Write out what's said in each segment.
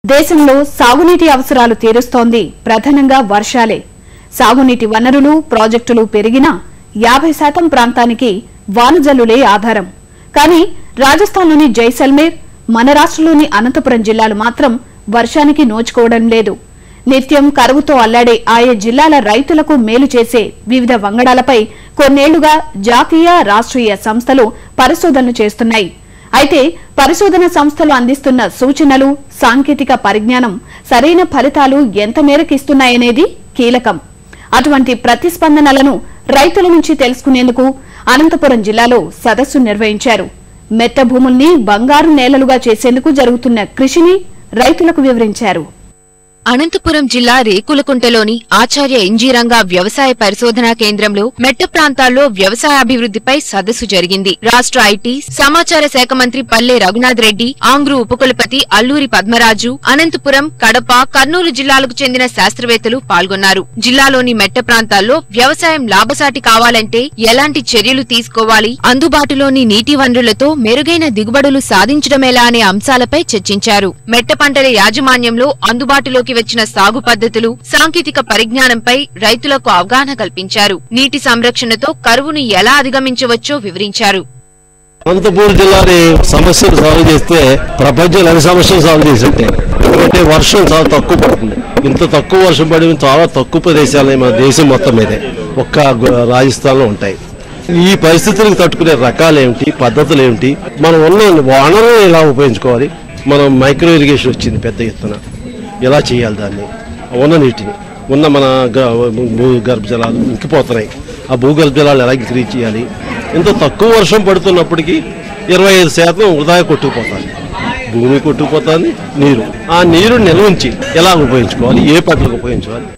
దేశంలో సాగునీటి అవసరాలు తీరుస్తోంది ప్రధానంగా వర్షాలే సాగునీటి వనరులు ప్రాజెక్టులు పెరిగినా యాభై శాతం ప్రాంతానికి వానజల్లులే ఆధారం కానీ రాజస్థాన్లోని జైసల్మేర్ మన రాష్ట్రంలోని అనంతపురం జిల్లాలు మాత్రం వర్షానికి నోచుకోవడం లేదు నిత్యం కరువుతో అల్లాడే ఆయా జిల్లాల రైతులకు మేలు చేసే వివిధ వంగడాలపై కొన్నేళ్లుగా జాతీయ రాష్ట్రీయ సంస్థలు పరిశోధనలు చేస్తున్నాయి అయితే పరిశోధన సంస్థలు అందిస్తున్న సూచనలు సాంకేతిక పరిజ్ఞానం సరైన ఫలితాలు ఎంత మేరకు ఇస్తున్నాయనేది కీలకం అటువంటి ప్రతిస్పందనలను రైతుల నుంచి తెలుసుకునేందుకు అనంతపురం జిల్లాలో సదస్సు నిర్వహించారు మెట్ట భూముల్ని బంగారు నేలలుగా చేసేందుకు జరుగుతున్న కృషిని రైతులకు వివరించారు అనంతపురం జిల్లా రేకులకుంటలోని ఆచార్య ఇంజీరంగా వ్యవసాయ పరిశోధనా కేంద్రంలో మెట్ట ప్రాంతాల్లో వ్యవసాయాభివృద్ధిపై సదస్సు జరిగింది రాష్ట్ర ఐటీ సమాచార శాఖ మంత్రి పల్లె రఘునాథ్ రెడ్డి ఆంగ్రు ఉపకులపతి అల్లూరి పద్మరాజు అనంతపురం కడప కర్నూలు జిల్లాలకు చెందిన శాస్త్రవేత్తలు పాల్గొన్నారు జిల్లాలోని మెట్ట ప్రాంతాల్లో వ్యవసాయం లాభసాటి కావాలంటే ఎలాంటి చర్యలు తీసుకోవాలి అందుబాటులోని నీటి వనరులతో మెరుగైన దిగుబడులు సాధించడమేలా అనే అంశాలపై చర్చించారు మెట్ట పంటల యాజమాన్యంలో అందుబాటులోకి వచ్చిన సాగు పద్ధతులు సాంకేతిక పరిజ్ఞానంపై రైతులకు అవగాహన కల్పించారు నీటి సంరక్షణతో కరువును ఎలా అధిగమించవచ్చో వివరించారు అనంతపూర్ జిల్లాని సమస్యలు సాల్వ్ చేస్తే ప్రపంచంలో అన్ని సమస్యలు సాల్వ్ చేసినట్టే ఎందుకంటే వర్షం చాలా తక్కువ పడుతుంది ఇంత తక్కువ వర్షం పడి చాలా తక్కువ ప్రదేశాలు మన దేశం మొత్తం మీదే ఒక్క గు- రాజస్థాన్లో ఉంటాయి ఈ పరిస్థితులకు తట్టుకునే రకాలు ఏమిటి పద్ధతులు ఏమిటి మనం ఉన్న వనరులను ఎలా ఉపయోగించుకోవాలి మనం మైక్రో ఇరిగేషన్ వచ్చింది పెద్ద ఎత్తున ఎలా చేయాలి దాన్ని ఉన్న నీటిని ఉన్న మన గ- భూగర్భ జలాలు ఇంకిపోతున్నాయి ఆ భూగర్భ జలాలు ఎలా ఇంక్రీజ్ చేయాలి ఇంత తక్కువ వర్షం పడుతున్నప్పటికీ ఇరవై ఐదు శాతం వృధా కొట్టుకుపోతుంది భూమి కొట్టుకుపోతుంది నీరు ఆ నీరు నిల్వ ఉంచి ఎలా ఉపయోగించుకోవాలి ఏ పద్ధతికి ఉపయోగించుకోవాలి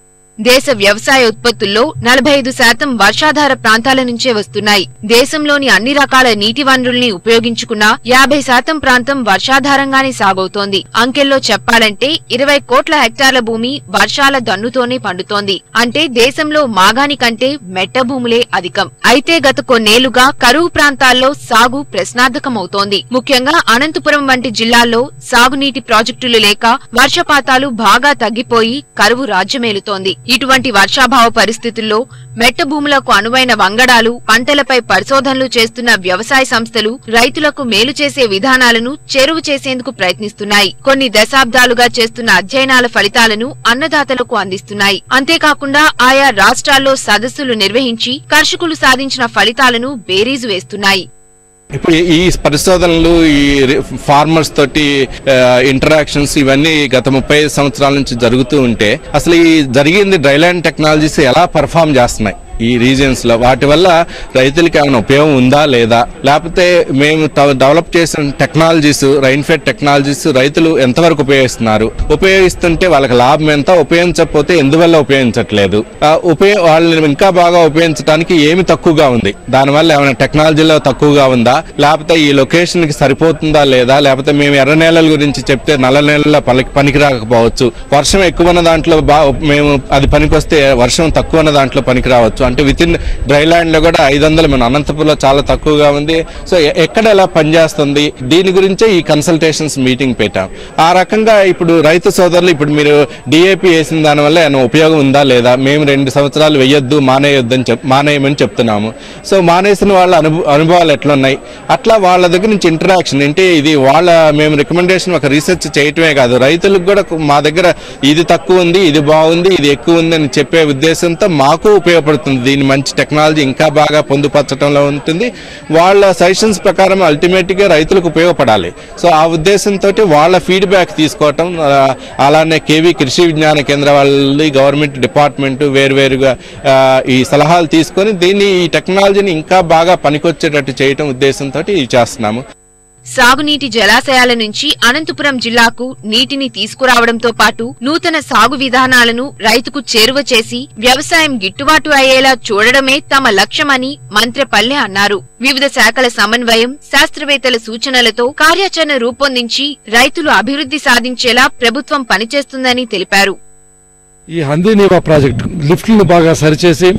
దేశ వ్యవసాయ ఉత్పత్తుల్లో నలభై ఐదు శాతం వర్షాధార ప్రాంతాల నుంచే వస్తున్నాయి దేశంలోని అన్ని రకాల నీటి వనరుల్ని ఉపయోగించుకున్నా యాభై శాతం ప్రాంతం వర్షాధారంగానే సాగవుతోంది అంకెల్లో చెప్పాలంటే ఇరవై కోట్ల హెక్టార్ల భూమి వర్షాల దన్నుతోనే పండుతోంది అంటే దేశంలో మాగాని కంటే మెట్ట భూములే అధికం అయితే గత కొన్నేళ్లుగా కరువు ప్రాంతాల్లో సాగు ప్రశ్నార్థకమవుతోంది ముఖ్యంగా అనంతపురం వంటి జిల్లాల్లో సాగునీటి ప్రాజెక్టులు లేక వర్షపాతాలు బాగా తగ్గిపోయి కరువు రాజ్యమేలుతోంది ఇటువంటి వర్షాభావ పరిస్థితుల్లో మెట్ట భూములకు అనువైన వంగడాలు పంటలపై పరిశోధనలు చేస్తున్న వ్యవసాయ సంస్థలు రైతులకు మేలు చేసే విధానాలను చేరువ చేసేందుకు ప్రయత్నిస్తున్నాయి కొన్ని దశాబ్దాలుగా చేస్తున్న అధ్యయనాల ఫలితాలను అన్నదాతలకు అందిస్తున్నాయి అంతేకాకుండా ఆయా రాష్ట్రాల్లో సదస్సులు నిర్వహించి కర్షకులు సాధించిన ఫలితాలను బేరీజు వేస్తున్నాయి ఇప్పుడు ఈ- ఈ పరిశోధనలు ఈ ఫార్మర్స్ తోటి ఇంటరాక్షన్స్ ఇవన్నీ గత ముప్పై ఐదు సంవత్సరాల నుంచి జరుగుతూ ఉంటే అసలు ఈ జరిగింది డ్రైలాండ్ టెక్నాలజీస్ ఎలా పర్ఫామ్ చేస్తున్నాయి ఈ రీజియన్స్ లో వాటి వల్ల రైతులకి ఏమైనా ఉపయోగం ఉందా లేదా లేకపోతే మేము ట- డెవలప్ చేసిన టెక్నాలజీస్ రైన్ఫెడ్ టెక్నాలజీస్ రైతులు ఎంతవరకు ఉపయోగిస్తున్నారు ఉపయోగిస్తుంటే వాళ్ళకి లాభం ఎంత ఉపయోగించకపోతే ఎందువల్ల ఉపయోగించట్లేదు ఆ, ఉపయోగ వాళ్ళని ఇంకా బాగా ఉపయోగించడానికి ఏమి తక్కువగా ఉంది దానివల్ల ఏమైనా టెక్నాలజీలో తక్కువగా ఉందా లేకపోతే ఈ లొకేషన్ కి సరిపోతుందా లేదా లేకపోతే మేము ఎర్ర నేలల గురించి చెప్తే నల్ల నేలల పనికి పనికి రాకపోవచ్చు వర్షం ఎక్కువ ఉన్న దాంట్లో బా మేము అది పనికొస్తే వర్షం తక్కువ ఉన్న దాంట్లో పనికి రావచ్చు అంటే విత్ ఇన్ డ్రై ల్యాండ్ లో కూడా ఐదు వందలు మన అనంతపురంలో చాలా తక్కువగా ఉంది సో ఎ- ఎక్కడ ఎలా పనిచేస్తుంది దీని గురించే ఈ కన్సల్టేషన్స్ మీటింగ్ పెట్టాం ఆ రకంగా ఇప్పుడు రైతు సోదరులు ఇప్పుడు మీరు డిఏపి వేసిన దానివల్ల ఏమైనా ఉపయోగం ఉందా లేదా మేము రెండు సంవత్సరాలు వెయ్యొద్దు మానేయొద్దు అని చెప్ మానేయమని చెప్తున్నాము సో మానేసిన వాళ్ళ అనుభవ అనుభవాలు ఎట్లా ఉన్నాయి అట్లా వాళ్ళ దగ్గర నుంచి ఇంటరాక్షన్ అంటే ఇది వాళ్ళ మేము రికమెండేషన్ ఒక రీసెర్చ్ చేయటమే కాదు రైతులకు కూడా మా దగ్గర ఇది తక్కువ ఉంది ఇది బాగుంది ఇది ఎక్కువ ఉంది అని చెప్పే ఉద్దేశంతో మాకు ఉపయోగపడుతుంది దీని మంచి టెక్నాలజీ ఇంకా బాగా పొందుపరచడంలో ఉంటుంది వాళ్ళ సజెషన్స్ ప్రకారం అల్టిమేట్ గా రైతులకు ఉపయోగపడాలి సో ఆ ఉద్దేశంతో వాళ్ళ ఫీడ్బ్యాక్ తీసుకోవటం ఆ, అలానే కేవీ కృషి విజ్ఞాన కేంద్ర వాళ్ళు గవర్నమెంట్ డిపార్ట్మెంట్ వేరువేరుగా ఆ, ఈ సలహాలు తీసుకొని దీన్ని ఈ టెక్నాలజీని ఇంకా బాగా పనికొచ్చేటట్టు చేయటం ఉద్దేశంతో ఇది చేస్తున్నాము సాగునీటి జలాశయాల నుంచి అనంతపురం జిల్లాకు నీటిని తీసుకురావడంతో పాటు నూతన సాగు విధానాలను రైతుకు చేరువ చేసి వ్యవసాయం గిట్టుబాటు అయ్యేలా చూడడమే తమ లక్ష్యమని మంత్రి పల్లె అన్నారు వివిధ శాఖల సమన్వయం శాస్త్రవేత్తల సూచనలతో కార్యాచరణ రూపొందించి రైతులు అభివృద్ధి సాధించేలా ప్రభుత్వం పనిచేస్తుందని తెలిపారు ఈ హందీనీవా ప్రాజెక్ట్ లిఫ్ట్లను బాగా సరిచేసి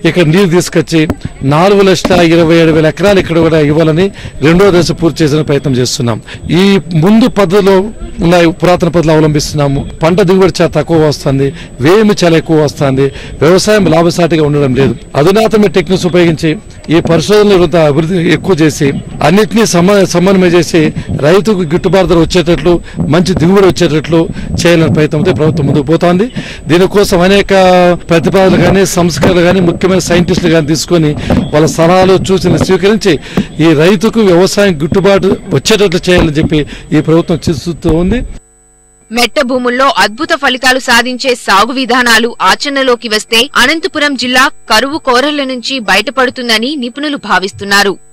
ఇక్కడ నీరు తీసుకొచ్చి నాలుగు లక్షల ఇరవై ఏడు వేల ఎకరాలు ఇక్కడ కూడా ఇవ్వాలని రెండో దశ పూర్తి చేసిన ప్రయత్నం చేస్తున్నాం ఈ ముందు పద్ధతిలో ఉన్న పురాతన పద్ధతులు అవలంబిస్తున్నాము పంట దిగుబడి చాలా తక్కువ వస్తుంది వేమి చాలా ఎక్కువ వస్తుంది వ్యవసాయం లాభసాటిగా ఉండడం లేదు అధునాతన టెక్నిక్స్ ఉపయోగించి ఈ పరిశోధనలు కొంత అభివృద్ధి ఎక్కువ చేసి అన్నిటినీ సమ సమన్వయం చేసి రైతుకు గిట్టుబాటు ధర వచ్చేటట్లు మంచి దిగుబడి వచ్చేటట్లు చేయాలని ప్రయత్నంతో ప్రభుత్వం ముందుకు పోతోంది దీనికోసం అనేక ప్రతిపాదనలు కానీ సంస్కరణలు కానీ ముఖ్యమైన సైంటిస్టులు కానీ తీసుకొని వాళ్ళ సలహాలు సూచనలు స్వీకరించి ఈ రైతుకు వ్యవసాయం గిట్టుబాటు వచ్చేటట్లు చేయాలని చెప్పి ఈ ప్రభుత్వం చూస్తూ ఉంది మెట్ట భూముల్లో అద్భుత ఫలితాలు సాధించే సాగు విధానాలు ఆచరణలోకి వస్తే అనంతపురం జిల్లా కరువు కోరల నుంచి బయటపడుతుందని నిపుణులు భావిస్తున్నారు